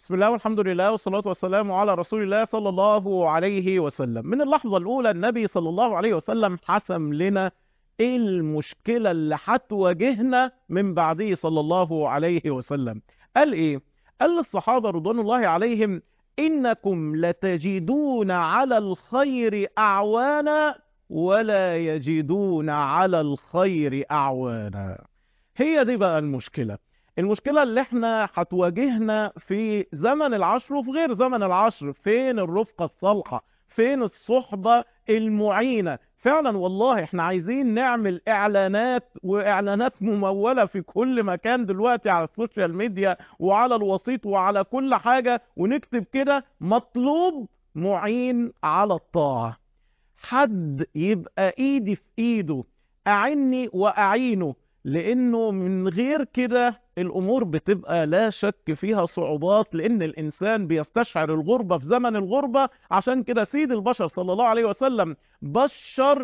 بسم الله والحمد لله والصلاة والسلام على رسول الله صلى الله عليه وسلم من اللحظة الأولى النبي صلى الله عليه وسلم حسم لنا ايه المشكلة اللي هتواجهنا من بعده صلى الله عليه وسلم قال ايه قال للصحابة رضوان الله عليهم إنكم لتجدون على الخير أعوانا ولا يجدون على الخير أعوانا هي دي بقى المشكلة المشكلة اللي احنا هتواجهنا في زمن العشر وفي غير زمن العشر فين الرفقة الصالحة فين الصحبة المعينة فعلا والله احنا عايزين نعمل اعلانات واعلانات ممولة في كل مكان دلوقتي على السوشيال ميديا وعلى الوسيط وعلى كل حاجة ونكتب كده مطلوب معين على الطاعة حد يبقى ايدي في ايده اعني واعينه لانه من غير كده الامور بتبقى لا شك فيها صعوبات لان الانسان بيستشعر الغربة في زمن الغربة عشان كده سيد البشر صلى الله عليه وسلم بشر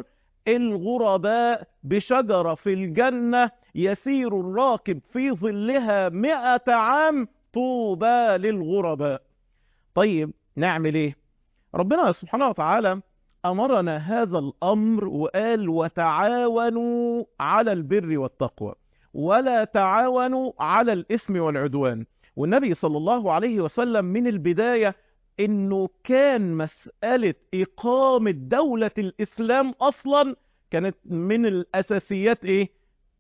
الغرباء بشجرة في الجنة يسير الراكب في ظلها مئة عام طوبى للغرباء طيب نعمل ايه ربنا سبحانه وتعالى أمرنا هذا الأمر وقال وتعاونوا على البر والتقوى ولا تعاونوا على الإثم والعدوان والنبي صلى الله عليه وسلم من البداية إنه كان مسألة إقامة دولة الإسلام أصلا كانت من الأساسيات إيه؟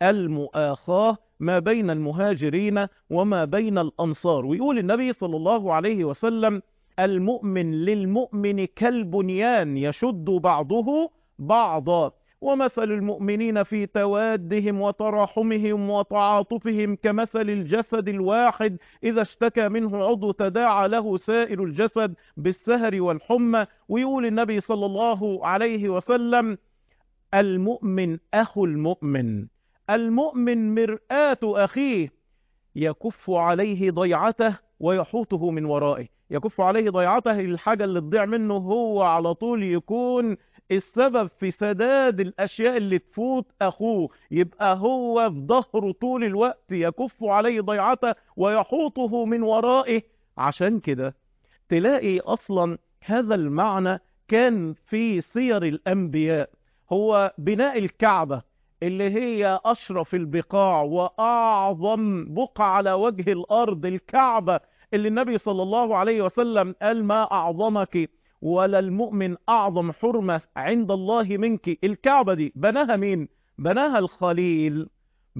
المؤاخاة ما بين المهاجرين وما بين الأنصار ويقول النبي صلى الله عليه وسلم المؤمن للمؤمن كالبنيان يشد بعضه بعضا ومثل المؤمنين في توادهم وتراحمهم وتعاطفهم كمثل الجسد الواحد إذا اشتكى منه عضو تداعى له سائر الجسد بالسهر والحمى ويقول النبي صلى الله عليه وسلم المؤمن أخو المؤمن المؤمن مرآة أخيه يكف عليه ضيعته ويحوطه من ورائه يكف عليه ضيعته الحاجة اللي تضيع منه هو على طول يكون السبب في سداد الأشياء اللي تفوت أخوه يبقى هو في ظهره طول الوقت يكف عليه ضيعته ويحوطه من ورائه عشان كده تلاقي أصلا هذا المعنى كان في سير الأنبياء هو بناء الكعبة اللي هي أشرف البقاع وأعظم بقعة على وجه الأرض الكعبة اللي النبي صلى الله عليه وسلم قال ما أعظمك ولا المؤمن أعظم حرمة عند الله منك الكعبة دي بناها مين؟ بناها الخليل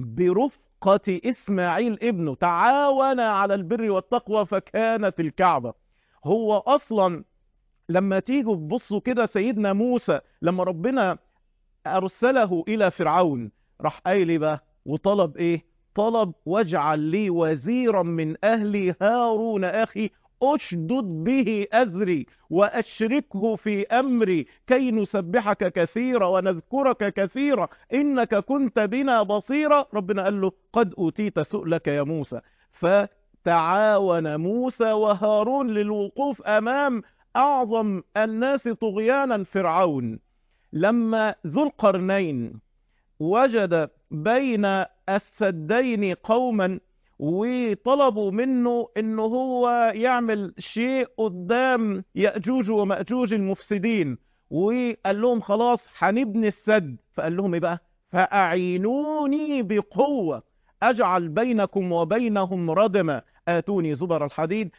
برفقة إسماعيل ابنه تعاون على البر والتقوى فكانت الكعبة هو أصلا لما تيجوا تبصوا كده سيدنا موسى لما ربنا أرسله إلى فرعون راح قايل بقى وطلب إيه طلب واجعل لي وزيرا من أهلي هارون أخي أشدد به أذري وأشركه في أمري كي نسبحك كثيرا ونذكرك كثيرا إنك كنت بنا بصيرا ربنا قال له قد أوتيت سؤلك يا موسى فتعاون موسى وهارون للوقوف أمام أعظم الناس طغيانا فرعون لما ذو القرنين وجد بين السدين قوما وطلبوا منه انه هو يعمل شيء قدام يأجوج ومأجوج المفسدين وقال لهم خلاص هنبني السد فقال لهم ايه بقى فأعينوني بقوة أجعل بينكم وبينهم ردما آتوني زبر الحديد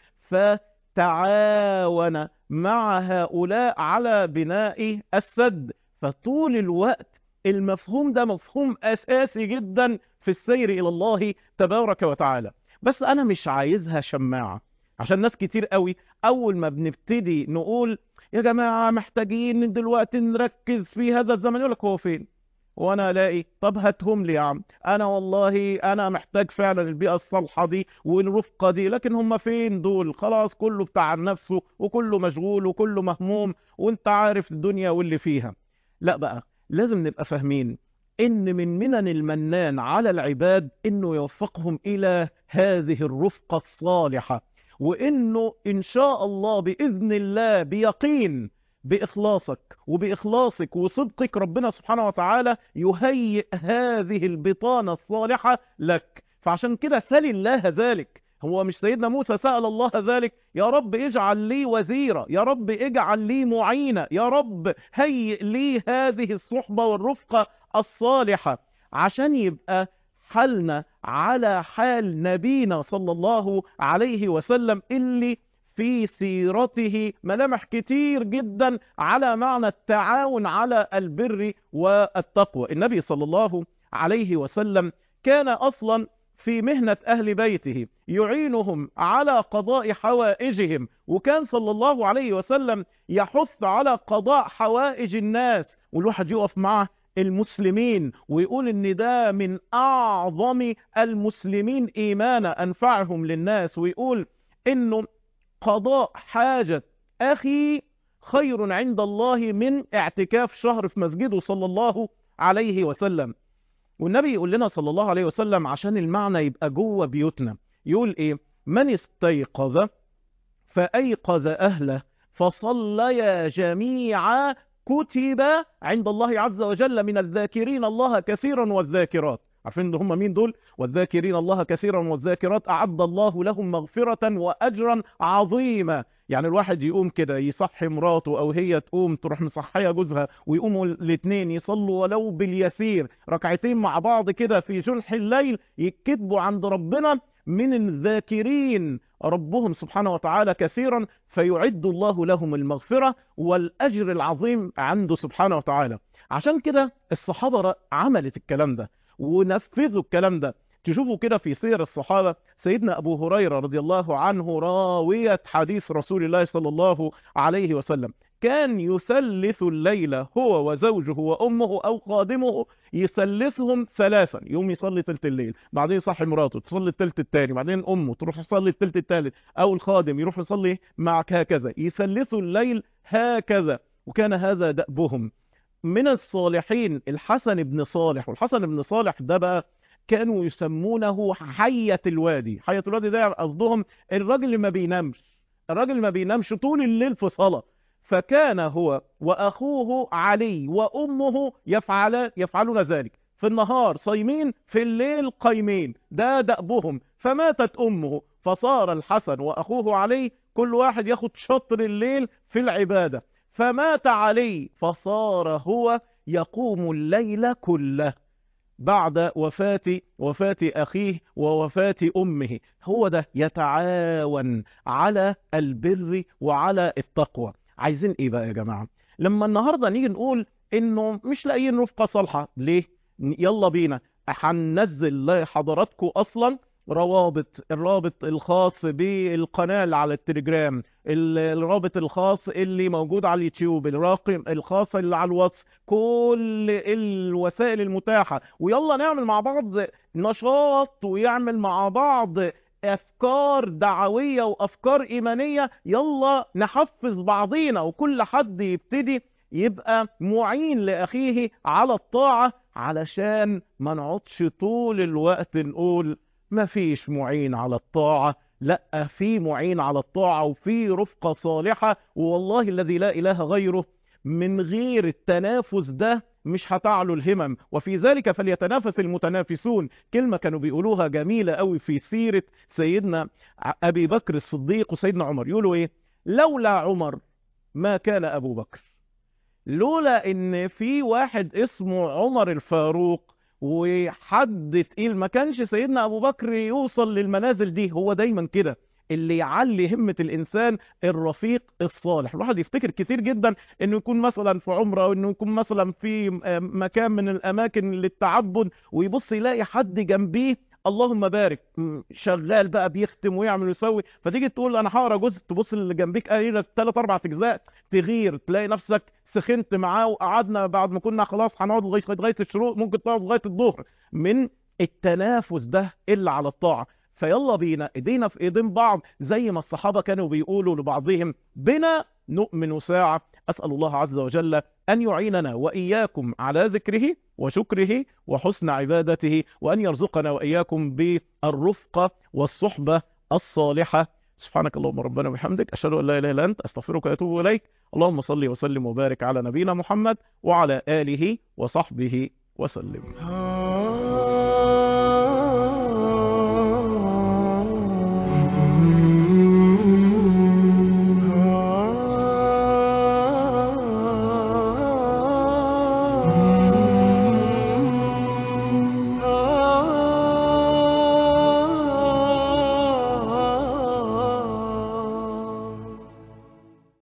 فتعاون مع هؤلاء على بناء السد فطول الوقت المفهوم ده مفهوم أساسي جدا في السير إلى الله تبارك وتعالى بس أنا مش عايزها شماعة عشان ناس كتير قوي أول ما بنبتدي نقول يا جماعة محتاجين دلوقتي نركز في هذا الزمن يقول لك هو فين وانا الاقي طب هاتهم لي يا عم انا والله انا محتاج فعلا البيئة الصالحة دي والرفقة دي لكن هم فين دول خلاص كله بتاع نفسه وكله مشغول وكله مهموم وانت عارف الدنيا واللي فيها لا بقى لازم نبقى فاهمين ان من منن المنان على العباد انه يوفقهم الى هذه الرفقة الصالحة وانه ان شاء الله باذن الله بيقين باخلاصك وباخلاصك وصدقك ربنا سبحانه وتعالى يهيئ هذه البطانة الصالحة لك فعشان كده سل الله ذلك هو مش سيدنا موسى سأل الله ذلك يا رب اجعل لي وزيرا يا رب اجعل لي معينا يا رب هيئ لي هذه الصحبة والرفقة الصالحة عشان يبقى حالنا على حال نبينا صلى الله عليه وسلم اللي في سيرته ملامح كتير جدا على معنى التعاون على البر والتقوى النبي صلى الله عليه وسلم كان أصلا في مهنة أهل بيته يعينهم على قضاء حوائجهم وكان صلى الله عليه وسلم يحث على قضاء حوائج الناس والواحد يقف معه المسلمين ويقول ان ده من اعظم المسلمين ايمانا انفعهم للناس ويقول انه قضاء حاجة اخي خير عند الله من اعتكاف شهر في مسجده صلى الله عليه وسلم والنبي يقول لنا صلى الله عليه وسلم عشان المعنى يبقى جوه بيوتنا يقول ايه من استيقظ فأيقظ أهله فصليا جميعا كتب عند الله عز وجل من الذاكرين الله كثيرا والذاكرات عارفين هم مين دول والذاكرين الله كثيرا والذاكرات أعد الله لهم مغفرة وأجرا عظيما يعني الواحد يقوم كده يصحي مراته او هي تقوم تروح مصحيه جوزها ويقوموا الاثنين يصلوا ولو باليسير ركعتين مع بعض كده في جنح الليل يكتبوا عند ربنا من الذاكرين ربهم سبحانه وتعالى كثيرا فيعد الله لهم المغفرة والأجر العظيم عنده سبحانه وتعالى عشان كده الصحابة عملت الكلام ده ونفذوا الكلام ده تشوفوا كده في سير الصحابة سيدنا أبو هريرة رضي الله عنه راوية حديث رسول الله صلى الله عليه وسلم كان يثلث الليل هو وزوجه وأمه أو خادمه يثلثهم ثلاثا يوم يصلي تلت الليل بعدين يصحي مراته تصلي التلت الثاني بعدين أمه تروح تصلي التلت الثالث أو الخادم يروح يصلي معك هكذا يثلثوا الليل هكذا وكان هذا دأبهم من الصالحين الحسن بن صالح والحسن بن صالح ده بقى كانوا يسمونه حية الوادي حية الوادي ده قصدهم الراجل اللي ما بينامش الراجل اللي ما بينامش طول الليل في صلاة فكان هو وأخوه علي وأمه يفعل يفعلون ذلك في النهار صايمين في الليل قايمين ده دأبهم فماتت أمه فصار الحسن وأخوه علي كل واحد ياخد شطر الليل في العبادة فمات علي فصار هو يقوم الليل كله بعد وفاة وفاة أخيه ووفاة أمه هو ده يتعاون على البر وعلى التقوى عايزين ايه بقى يا جماعة لما النهاردة نيجي نقول انه مش لاقيين رفقة صالحة ليه يلا بينا هننزل لحضراتكم اصلا روابط الرابط الخاص بالقناة اللي على التليجرام الرابط الخاص اللي موجود على اليوتيوب الرقم الخاص اللي على الواتس كل الوسائل المتاحة ويلا نعمل مع بعض نشاط ويعمل مع بعض افكار دعوية وافكار ايمانية يلا نحفز بعضينا وكل حد يبتدي يبقى معين لاخيه على الطاعة علشان ما نقعدش طول الوقت نقول ما فيش معين على الطاعة لا في معين على الطاعة وفي رفقة صالحة والله الذي لا اله غيره من غير التنافس ده مش هتعلو الهمم وفي ذلك فليتنافس المتنافسون كلمة كانوا بيقولوها جميلة قوي في سيرة سيدنا أبي بكر الصديق وسيدنا عمر يقولوا إيه لولا عمر ما كان أبو بكر لولا إن في واحد اسمه عمر الفاروق وحد تقيل ما كانش سيدنا أبو بكر يوصل للمنازل دي هو دايما كده اللي يعلي همة الإنسان الرفيق الصالح الواحد يفتكر كتير جدا انه يكون مثلا في عمره او انه يكون مثلا في مكان من الاماكن للتعبد ويبص يلاقي حد جنبيه اللهم بارك شغال بقى بيختم ويعمل ويسوي فتيجي تقول انا هقرا جزء تبص اللي جنبيك قايل لك ثلاث اربع اجزاء تغير تلاقي نفسك سخنت معاه وقعدنا بعد ما كنا خلاص هنقعد لغايه لغايه الشروق ممكن تقعد لغايه الظهر من التنافس ده اللي على الطاعه فيلا بينا ايدينا في ايدين بعض زي ما الصحابة كانوا بيقولوا لبعضهم بنا نؤمن ساعة أسأل الله عز وجل أن يعيننا وإياكم على ذكره وشكره وحسن عبادته وأن يرزقنا وإياكم بالرفقة والصحبة الصالحة سبحانك اللهم ربنا وبحمدك أشهد أن لا إله إلا أنت أستغفرك وأتوب إليك اللهم صل وسلم وبارك على نبينا محمد وعلى آله وصحبه وسلم